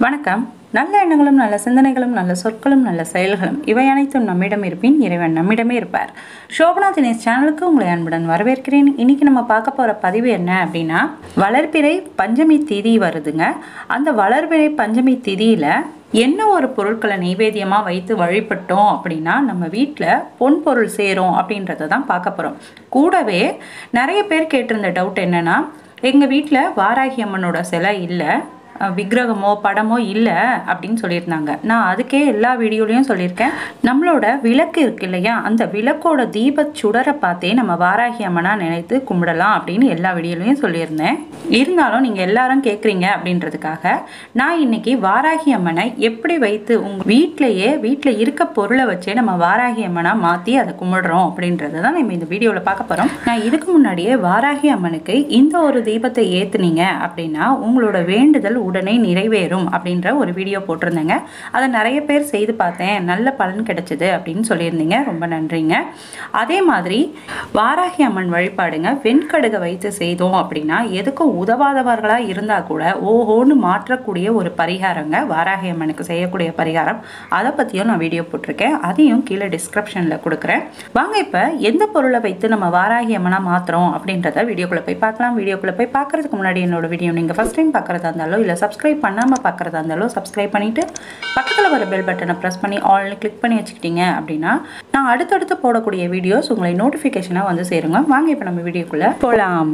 வணக்கம் நல்ல எண்ணங்களும் நல்ல சிந்தனைகளும் நல்ல சொற்களும் நல்ல செயல்களும் இவை அனைத்தும் நம்மிடம் இருப்பின் இறைவன் நம்மிடமே இருப்பார் சோபனா தினேஷ் சேனலுக்கு உங்களை அன்புடன் வரவேற்கிறேன் இன்னைக்கு நம்ம பார்க்க போகிற பதிவு என்ன அப்படின்னா வளர்பிறை பஞ்சமி திதி வருதுங்க அந்த வளர்பிறை பஞ்சமி திதியில் என்ன ஒரு பொருட்களை நைவேத்தியமாக வைத்து வழிபட்டோம் அப்படின்னா நம்ம வீட்டில் பொன் பொருள் சேரும் அப்படின்றத தான் பார்க்க போகிறோம் கூடவே நிறைய பேர் கேட்டிருந்த டவுட் என்னன்னா எங்கள் வீட்டில் வாராகி அம்மனோட சிலை இல்லை அஹ் விக்கிரகமோ படமோ இல்லை அப்படின்னு சொல்லியிருந்தாங்க நான் அதுக்கே எல்லா வீடியோலையும் சொல்லியிருக்கேன் நம்மளோட விளக்கு இருக்கு இல்லையா அந்த விளக்கோட தீப சுடரை பார்த்தே நம்ம வாராகி அம்மனா நினைத்து கும்பிடலாம் அப்படின்னு எல்லா வீடியோலையும் சொல்லியிருந்தேன் இருந்தாலும் நீங்கள் எல்லாரும் கேட்குறீங்க அப்படின்றதுக்காக நான் இன்னைக்கு வாராகி அம்மனை எப்படி வைத்து உங்கள் வீட்டிலேயே வீட்டில் இருக்க பொருளை வச்சே நம்ம வாராகி அம்மனா மாற்றி அதை கும்பிடுறோம் அப்படின்றத தான் நம்ம இந்த வீடியோவில் பார்க்க போகிறோம் நான் இதுக்கு முன்னாடியே வாராகி அம்மனுக்கு இந்த ஒரு தீபத்தை ஏற்றுனீங்க அப்படின்னா உங்களோட வேண்டுதல் உடனே நிறைவேறும் அப்படின்ற ஒரு வீடியோ போட்டிருந்தேங்க அதை நிறைய பேர் செய்து பார்த்தேன் நல்ல பலன் கிடைச்சது அப்படின்னு சொல்லியிருந்தீங்க ரொம்ப நன்றிங்க அதே மாதிரி வாராகி அம்மன் வழிபாடுங்க வெண்கடுகை வைத்து செய்தோம் அப்படின்னா எதுக்கும் உதவாதவர்களாக இருந்தால் கூட ஓஹோன்னு மாற்றக்கூடிய ஒரு பரிகாரங்க வாராகி அம்மனுக்கு செய்யக்கூடிய பரிகாரம் அதை பற்றியும் நான் வீடியோ போட்டிருக்கேன் அதையும் கீழே டிஸ்கிரிப்ஷனில் கொடுக்குறேன் வாங்க இப்போ எந்த பொருளை வைத்து நம்ம வாராகி அம்மனா மாற்றுறோம் அப்படின்றத வீடியோக்குள்ளே போய் பார்க்கலாம் வீடியோக்குள்ளே போய் பார்க்கறதுக்கு முன்னாடி என்னோட வீடியோ நீங்கள் ஃபஸ்ட் டைம் பார்க்குறதா இருந்தாலோ இல்லை சப்ஸ்கிரைப் பண்ணாமல் பார்க்குறதா இருந்தாலோ சப்ஸ்கிரைப் பண்ணிவிட்டு பக்கத்தில் வர பெல் பட்டனை ப்ரெஸ் பண்ணி ஆல்னு கிளிக் பண்ணி வச்சுக்கிட்டீங்க அப்படின்னா நான் அடுத்தடுத்து போடக்கூடிய வீடியோஸ் உங்களை நோட்டிஃபிகேஷனாக வந்து சேருங்க வாங்க இப்போ நம்ம வீடியோக்குள்ளே போகலாம்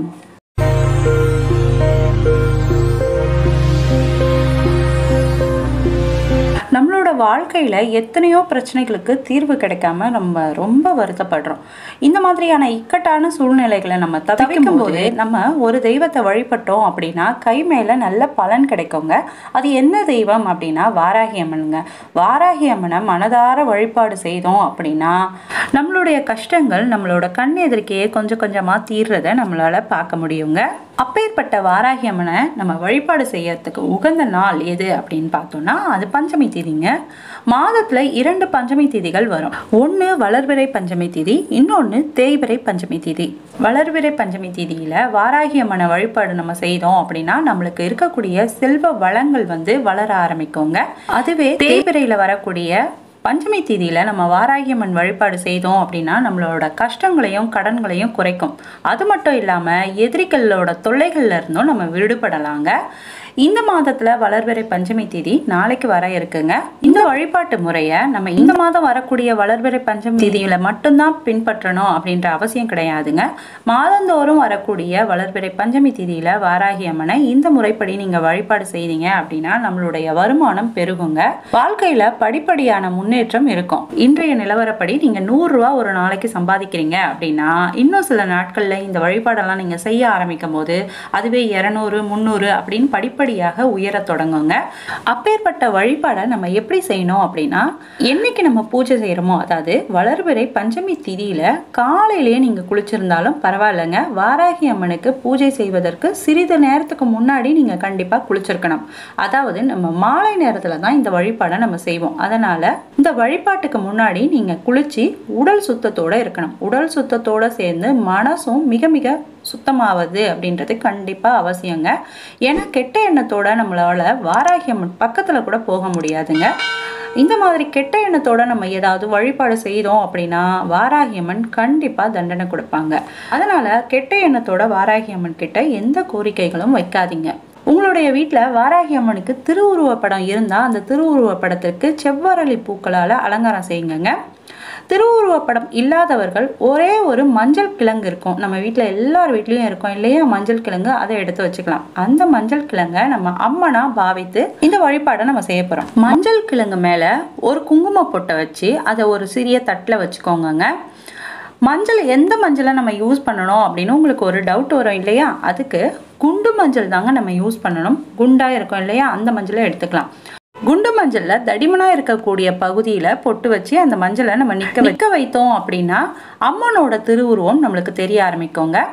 நம்மளோட வாழ்க்கையில் எத்தனையோ பிரச்சனைகளுக்கு தீர்வு கிடைக்காம நம்ம ரொம்ப வருத்தப்படுறோம் இந்த மாதிரியான இக்கட்டான சூழ்நிலைகளை நம்ம தவிக்கும் போது நம்ம ஒரு தெய்வத்தை வழிபட்டோம் அப்படின்னா கை மேலே நல்ல பலன் கிடைக்குங்க அது என்ன தெய்வம் அப்படின்னா வாராகி அம்மனுங்க வாராகி அம்மனை மனதார வழிபாடு செய்தோம் அப்படின்னா நம்மளுடைய கஷ்டங்கள் நம்மளோட கண் எதிர்க்கையே கொஞ்சம் கொஞ்சமாக தீர்றதை நம்மளால பார்க்க முடியுங்க அப்பேற்பட்ட வாராகி அம்மனை நம்ம வழிபாடு செய்யறதுக்கு உகந்த நாள் எது அப்படின்னு பார்த்தோம்னா அது பஞ்சமி திதிங்க மாதத்தில் இரண்டு பஞ்சமி திதிகள் வரும் ஒன்று வளர்பிறை பஞ்சமி திதி இன்னொன்று தேய்பிறை பஞ்சமி திதி வளர்பிறை பஞ்சமி திதியில் வாராகி அம்மனை வழிபாடு நம்ம செய்தோம் அப்படின்னா நம்மளுக்கு இருக்கக்கூடிய செல்வ வளங்கள் வந்து வளர ஆரம்பிக்குங்க அதுவே தேய்பிறையில் வரக்கூடிய பஞ்சமி தீதியில் நம்ம வாராகியம்மன் வழிபாடு செய்தோம் அப்படின்னா நம்மளோட கஷ்டங்களையும் கடன்களையும் குறைக்கும் அது மட்டும் இல்லாமல் எதிரிகளோட தொல்லைகள்ல இருந்தும் நம்ம விடுபடலாங்க இந்த மாதத்தில் வளர்பிறை பஞ்சமி தேதி நாளைக்கு வர இருக்குங்க இந்த வழிபாட்டு முறையை நம்ம இந்த மாதம் வரக்கூடிய வளர்பிறை பஞ்சமி தேதியில மட்டும்தான் பின்பற்றணும் அப்படின்ற அவசியம் கிடையாதுங்க மாதந்தோறும் வரக்கூடிய வளர்பிறை பஞ்சமி தேதியில வாராகி அம்மனை இந்த முறைப்படி நீங்க வழிபாடு செய்தீங்க அப்படின்னா நம்மளுடைய வருமானம் பெருகுங்க வாழ்க்கையில படிப்படியான முன்னேற்றம் இருக்கும் இன்றைய நிலவரப்படி நீங்க நூறு ரூபா ஒரு நாளைக்கு சம்பாதிக்கிறீங்க அப்படின்னா இன்னும் சில நாட்கள்ல இந்த வழிபாடெல்லாம் நீங்க செய்ய ஆரம்பிக்கும் போது அதுவே இரநூறு முந்நூறு அப்படின்னு படிப்படியாக உயரத் தொடங்குங்க அப்பேற்பட்ட வழிபாடை நம்ம எப்படி செய்யணும் அப்படின்னா என்னைக்கு நம்ம பூஜை செய்கிறோமோ அதாவது வளர்பிறை பஞ்சமி திதியில காலையிலேயே நீங்க குளிச்சிருந்தாலும் பரவாயில்லைங்க வாராகி அம்மனுக்கு பூஜை செய்வதற்கு சிறிது நேரத்துக்கு முன்னாடி நீங்க கண்டிப்பா குளிச்சிருக்கணும் அதாவது நம்ம மாலை நேரத்துல தான் இந்த வழிபாடை நம்ம செய்வோம் அதனால இந்த வழிபாட்டுக்கு முன்னாடி நீங்க குளிச்சு உடல் சுத்தத்தோட இருக்கணும் உடல் சுத்தத்தோட சேர்ந்து மனசும் மிக மிக சுத்தமாவது அப்படின்றது கண்டிப்பாக அவசியங்க ஏன்னா கெட்ட எண்ணத்தோட நம்மளால வாராகி அம்மன் பக்கத்தில் கூட போக முடியாதுங்க இந்த மாதிரி கெட்ட எண்ணத்தோட நம்ம ஏதாவது வழிபாடு செய்தோம் அப்படின்னா வாராகி அம்மன் கண்டிப்பாக தண்டனை கொடுப்பாங்க அதனால கெட்ட எண்ணத்தோட வாராகி அம்மன் கிட்ட எந்த கோரிக்கைகளும் வைக்காதீங்க உங்களுடைய வீட்டில் வாராகி அம்மனுக்கு திருவுருவப் படம் இருந்தால் அந்த திருவுருவப் படத்திற்கு செவ்வரளி பூக்களால் அலங்காரம் செய்யுங்கங்க திருவுருவப்படம் இல்லாதவர்கள் ஒரே ஒரு மஞ்சள் கிழங்கு இருக்கும் நம்ம வீட்டில் எல்லார் வீட்லேயும் இருக்கும் இல்லையா மஞ்சள் கிழங்கு அதை எடுத்து வச்சுக்கலாம் அந்த மஞ்சள் கிழங்கை நம்ம அம்மனா பாவித்து இந்த வழிபாடை நம்ம செய்ய போகிறோம் மஞ்சள் கிழங்கு மேலே ஒரு குங்கும பொட்டை வச்சு அதை ஒரு சிறிய தட்டில் வச்சுக்கோங்கங்க மஞ்சள் எந்த மஞ்சளை நம்ம யூஸ் பண்ணணும் அப்படின்னு உங்களுக்கு ஒரு டவுட் வரும் இல்லையா அதுக்கு குண்டு மஞ்சள் தாங்க நம்ம யூஸ் பண்ணணும் குண்டாக இருக்கும் இல்லையா அந்த மஞ்சளை எடுத்துக்கலாம் குண்டு மஞ்சள்ல தடிமனா இருக்கக்கூடிய பகுதியில பொட்டு வச்சு அந்த மஞ்சளை நம்ம நிக்க நிக்க வைத்தோம் அப்படின்னா அம்மனோட திருவுருவம் நம்மளுக்கு தெரிய ஆரம்பிக்குங்க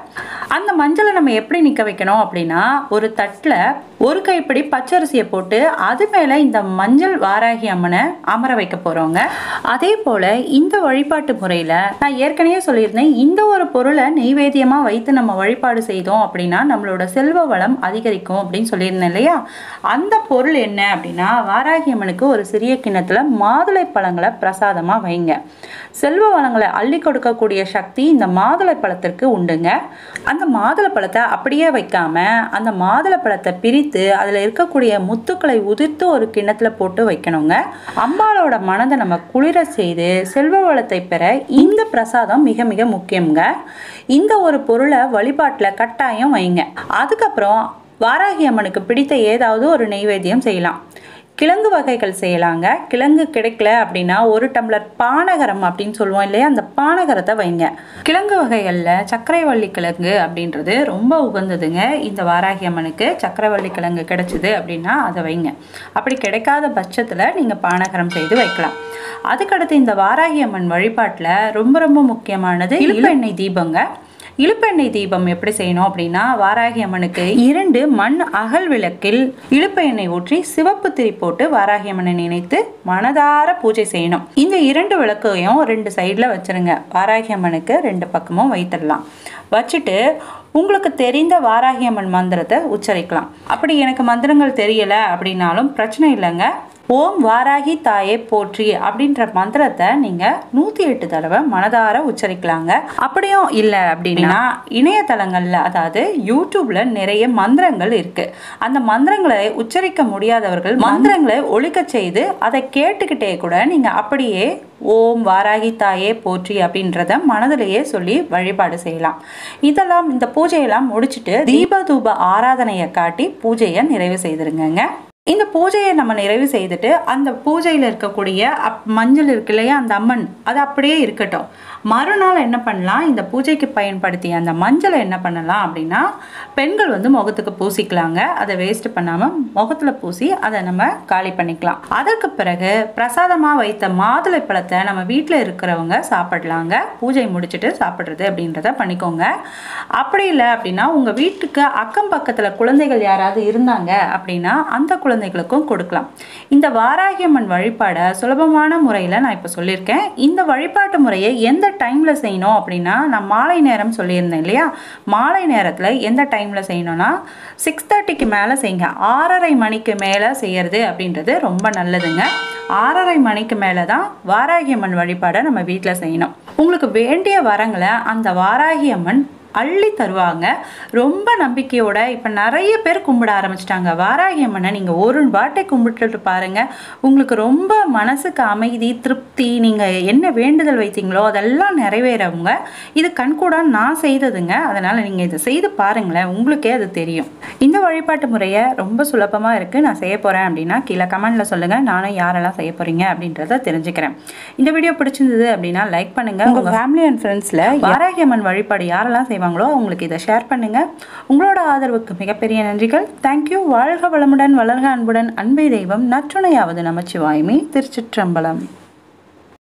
அந்த மஞ்சளை நம்ம எப்படி நிற்க வைக்கணும் அப்படின்னா ஒரு தட்டில் ஒரு கைப்பிடி பச்சரிசியை போட்டு அது மேலே இந்த மஞ்சள் வாராகி அம்மனை அமர வைக்க போகிறோங்க அதே போல் இந்த வழிபாட்டு முறையில் நான் ஏற்கனவே சொல்லியிருந்தேன் இந்த ஒரு பொருளை நெய்வேத்தியமாக வைத்து நம்ம வழிபாடு செய்தோம் அப்படின்னா நம்மளோட செல்வ வளம் அதிகரிக்கும் அப்படின்னு சொல்லியிருந்தேன் இல்லையா அந்த பொருள் என்ன அப்படின்னா வாராகி அம்மனுக்கு ஒரு சிறிய கிண்ணத்தில் மாதுளை பழங்களை பிரசாதமாக வைங்க செல்வ வளங்களை அள்ளி கொடுக்கக்கூடிய சக்தி இந்த மாதுளை பழத்திற்கு உண்டுங்க அந்த மாதுளை பழத்தை அப்படியே வைக்காம அந்த மாதுளை பழத்தை பிரித்து அதில் இருக்கக்கூடிய முத்துக்களை உதிர்த்து ஒரு கிண்ணத்தில் போட்டு வைக்கணுங்க அம்பாளோட மனதை நம்ம குளிர செய்து செல்வ வளத்தை பெற இந்த பிரசாதம் மிக மிக முக்கியங்க இந்த ஒரு பொருளை வழிபாட்டில் கட்டாயம் வைங்க அதுக்கப்புறம் வாராகி அம்மனுக்கு பிடித்த ஏதாவது ஒரு நெய்வேத்தியம் செய்யலாம் கிழங்கு வகைகள் செய்யலாங்க கிழங்கு கிடைக்கல அப்படின்னா ஒரு டம்ளர் பானகரம் அப்படின்னு சொல்லுவோம் இல்லையா அந்த பானகரத்தை வைங்க கிழங்கு வகைகளில் சர்க்கரைவள்ளி கிழங்கு அப்படின்றது ரொம்ப உகந்ததுங்க இந்த வாராகி அம்மனுக்கு சர்க்கரைவள்ளி கிழங்கு கிடைச்சிது அப்படின்னா அதை வைங்க அப்படி கிடைக்காத பட்சத்தில் நீங்கள் பானகரம் செய்து வைக்கலாம் அதுக்கடுத்து இந்த வாராகி அம்மன் வழிபாட்டில் ரொம்ப ரொம்ப முக்கியமானது இழுப்பெண்ணெய் தீபங்க இழுப்பெண்ணெய் தீபம் எப்படி செய்யணும் அப்படின்னா வாராகி அம்மனுக்கு இரண்டு மண் அகல் விளக்கில் இழுப்பு எண்ணெய் ஊற்றி சிவப்பு திரி போட்டு வாராகி அம்மனை நினைத்து மனதார பூஜை செய்யணும் இந்த இரண்டு விளக்கையும் ரெண்டு சைடில் வச்சிருங்க வாராகி அம்மனுக்கு ரெண்டு பக்கமும் வைத்திடலாம் வச்சுட்டு உங்களுக்கு தெரிந்த வாராகி அம்மன் மந்திரத்தை உச்சரிக்கலாம் அப்படி எனக்கு மந்திரங்கள் தெரியலை அப்படின்னாலும் பிரச்சனை இல்லைங்க ஓம் வாராகி தாயே போற்றி அப்படின்ற மந்திரத்தை நீங்கள் நூற்றி எட்டு தடவை மனதார உச்சரிக்கலாங்க அப்படியும் இல்லை அப்படின்னா இணையதளங்களில் அதாவது யூடியூப்ல நிறைய மந்திரங்கள் இருக்கு அந்த மந்திரங்களை உச்சரிக்க முடியாதவர்கள் மந்திரங்களை ஒழிக்க செய்து அதை கேட்டுக்கிட்டே கூட நீங்கள் அப்படியே ஓம் வாராகி தாயே போற்றி அப்படின்றத மனதிலேயே சொல்லி வழிபாடு செய்யலாம் இதெல்லாம் இந்த பூஜையெல்லாம் முடிச்சுட்டு தீப தூப ஆராதனையை காட்டி பூஜையை நிறைவு செய்திருங்கங்க இந்த பூஜையை நம்ம நிறைவு செய்துட்டு அந்த பூஜையில் இருக்கக்கூடிய அப் மஞ்சள் இருக்கு இல்லையா அந்த அம்மன் அது அப்படியே இருக்கட்டும் மறுநாள் என்ன பண்ணலாம் இந்த பூஜைக்கு பயன்படுத்திய அந்த மஞ்சளை என்ன பண்ணலாம் அப்படின்னா பெண்கள் வந்து முகத்துக்கு பூசிக்கலாங்க அதை வேஸ்ட் பண்ணாமல் முகத்தில் பூசி அதை நம்ம காலி பண்ணிக்கலாம் அதற்கு பிறகு பிரசாதமாக வைத்த மாதுளை பழத்தை நம்ம வீட்டில் இருக்கிறவங்க சாப்பிடலாங்க பூஜை முடிச்சுட்டு சாப்பிட்றது அப்படின்றத பண்ணிக்கோங்க அப்படி இல்லை அப்படின்னா உங்கள் வீட்டுக்கு அக்கம் பக்கத்தில் குழந்தைகள் யாராவது இருந்தாங்க அப்படின்னா அந்த குழந்தைகளுக்கும் கொடுக்கலாம் இந்த வாராகியம்மன் வழிபாடை சுலபமான முறையில் நான் இப்போ சொல்லியிருக்கேன் இந்த வழிபாட்டு முறையை எந்த டைமில் செய்யணும் அப்படின்னா நான் மாலை நேரம் சொல்லியிருந்தேன் இல்லையா மாலை நேரத்தில் எந்த டைமில் செய்யணும்னா சிக்ஸ் தேர்ட்டிக்கு மேலே செய்யுங்க ஆறரை மணிக்கு மேலே செய்யறது அப்படின்றது ரொம்ப நல்லதுங்க ஆறரை மணிக்கு மேலே தான் வாராகி அம்மன் வழிபாடை நம்ம வீட்டில் செய்யணும் உங்களுக்கு வேண்டிய வரங்களை அந்த வாராகி அம்மன் அள்ளி தருவாங்க ரொம்ப நம்பிக்கையோட இப்போ நிறைய பேர் கும்பிட ஆரம்பிச்சிட்டாங்க வாராகி அம்மனை நீங்கள் ஒரு வாட்டை கும்பிட்டுட்டு பாருங்க உங்களுக்கு ரொம்ப மனசுக்கு அமைதி திருப்தி நீங்கள் என்ன வேண்டுதல் வைத்தீங்களோ அதெல்லாம் நிறைவேறவங்க இது கண்கூடா நான் செய்ததுங்க அதனால் நீங்கள் இதை செய்து பாருங்களேன் உங்களுக்கே அது தெரியும் இந்த வழிபாட்டு முறையை ரொம்ப சுலபமாக இருக்குது நான் செய்ய போகிறேன் அப்படின்னா கீழே கமெண்ட்டில் சொல்லுங்கள் நானும் யாரெல்லாம் செய்ய போகிறீங்க அப்படின்றத தெரிஞ்சுக்கிறேன் இந்த வீடியோ பிடிச்சிருந்தது அப்படின்னா லைக் பண்ணுங்கள் உங்கள் ஃபேமிலி அண்ட் ஃப்ரெண்ட்ஸில் வாராகி அம்மன் வழிபாடு யாரெல்லாம் செய்வாங்களோ அவங்களுக்கு இதை ஷேர் பண்ணுங்கள் உங்களோட ஆதரவுக்கு மிகப்பெரிய நன்றிகள் தேங்க்யூ வாழ்க வளமுடன் வளர்க அன்புடன் அன்பை தெய்வம் நற்றுணையாவது நமச்சிவாய்மை திருச்சிற்றம்பலம்